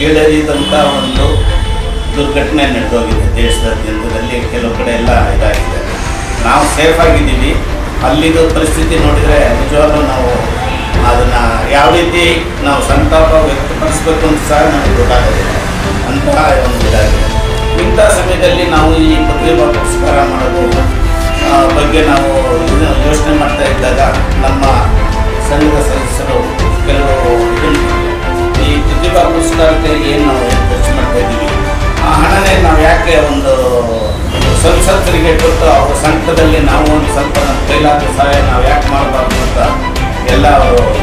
ಕೇಳರಿದಂಥ ಒಂದು ದುರ್ಘಟನೆ ನಡೆದೋಗಿದೆ ದೇಶದಾದ್ಯಂತದಲ್ಲಿ ಕೆಲವು ಕಡೆ ಎಲ್ಲ ಇದಾಗಿದೆ ನಾವು ಸೇಫ್ ಆಗಿದ್ದೀವಿ ಅಲ್ಲಿದು ಪರಿಸ್ಥಿತಿ ನೋಡಿದರೆ ನಿಜವಾಗ್ಲೂ ನಾವು ಅದನ್ನು ಯಾವ ರೀತಿ ನಾವು ಸಂತಾಪ ವ್ಯಕ್ತಪಡಿಸ್ಬೇಕು ಅಂತ ಸಹ ನಮಗೆ ಗೊತ್ತಾಗೋದಿಲ್ಲ ಅಂತಹ ಒಂದು ಇದಾಗಿದೆ ಇಂಥ ಸಮಯದಲ್ಲಿ ನಾವು ಈ ಪತ್ರಿಕಾ ಪುರಸ್ಕಾರ ಮಾಡೋದು ಆ, ಬಗ್ಗೆ ನಾವು ಇದನ್ನ ಯೋಚನೆ ಮಾಡ್ತಾ ಇದ್ದಾಗ ನಮ್ಮ ಸಂಘದ ಸದಸ್ಯರು ಕೆಲವು ಇದನ್ನ ಈ ಪ್ರತಿಭಾ ಪುರಸ್ಕಾರಕ್ಕೆ ಏನು ನಾವು ಖರ್ಚು ಮಾಡ್ತಾ ಇದ್ದೀವಿ ಆ ಹಣನೇ ನಾವು ಯಾಕೆ ಒಂದು ಸಂಸತ್ತರಿಗೆ ಕೊಟ್ಟು ಅವರ ಸಂಘದಲ್ಲಿ ನಾವು ಒಂದು ಸ್ವಲ್ಪ ನಮ್ಮ ಕೈಲಾದ ಸಹಾಯ ನಾವು ಯಾಕೆ ಮಾಡಬಾರ್ದು ಅಂತ ಎಲ್ಲ ಅವರು